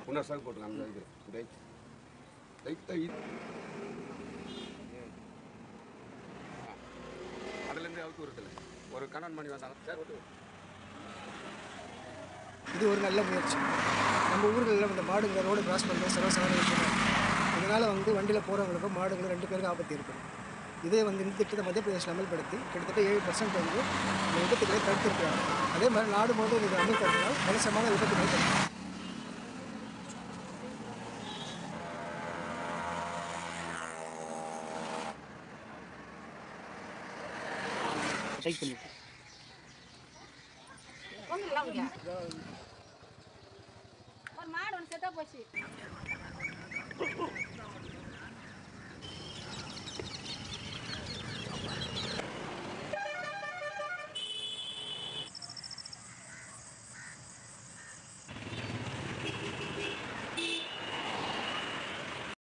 இன்னொரு சாக்கு போட்டுருங்க அந்த இது ரைட் லைட்டாக இது அதுலேருந்து அவுத்து வருதுல்ல ஒரு கணவன் மணி வந்தாங்க சார் விட்டு இது ஒரு நல்ல முயற்சி நம்ம ஊர்களில் இந்த மாடுங்க ரோடு கிராஸ் பண்ணுறது சர்வசாதாரண விஷயம் இதனால் வந்து வண்டியில் போகிறவங்களுக்கும் மாடுகளும் ரெண்டு பேருக்கும் ஆபத்து ஏற்படும் இதே வந்து இந்த திட்டத்தை மத்திய பிரதேசில் அமல்படுத்தி கிட்டத்தட்ட ஏழு பர்சன்ட் வந்து இந்த விபத்துக்களை தடுத்திருக்கிறாங்க அதே மாதிரி நாடு முழுவதும் இது அமல்படுத்தினால் கணிசமான விபத்துக்களை தடுக்கும் டைப் பண்ணிட்டு ஒன்றும் இங்க ஒரு மாடு ஒன்று செத்தா போச்சு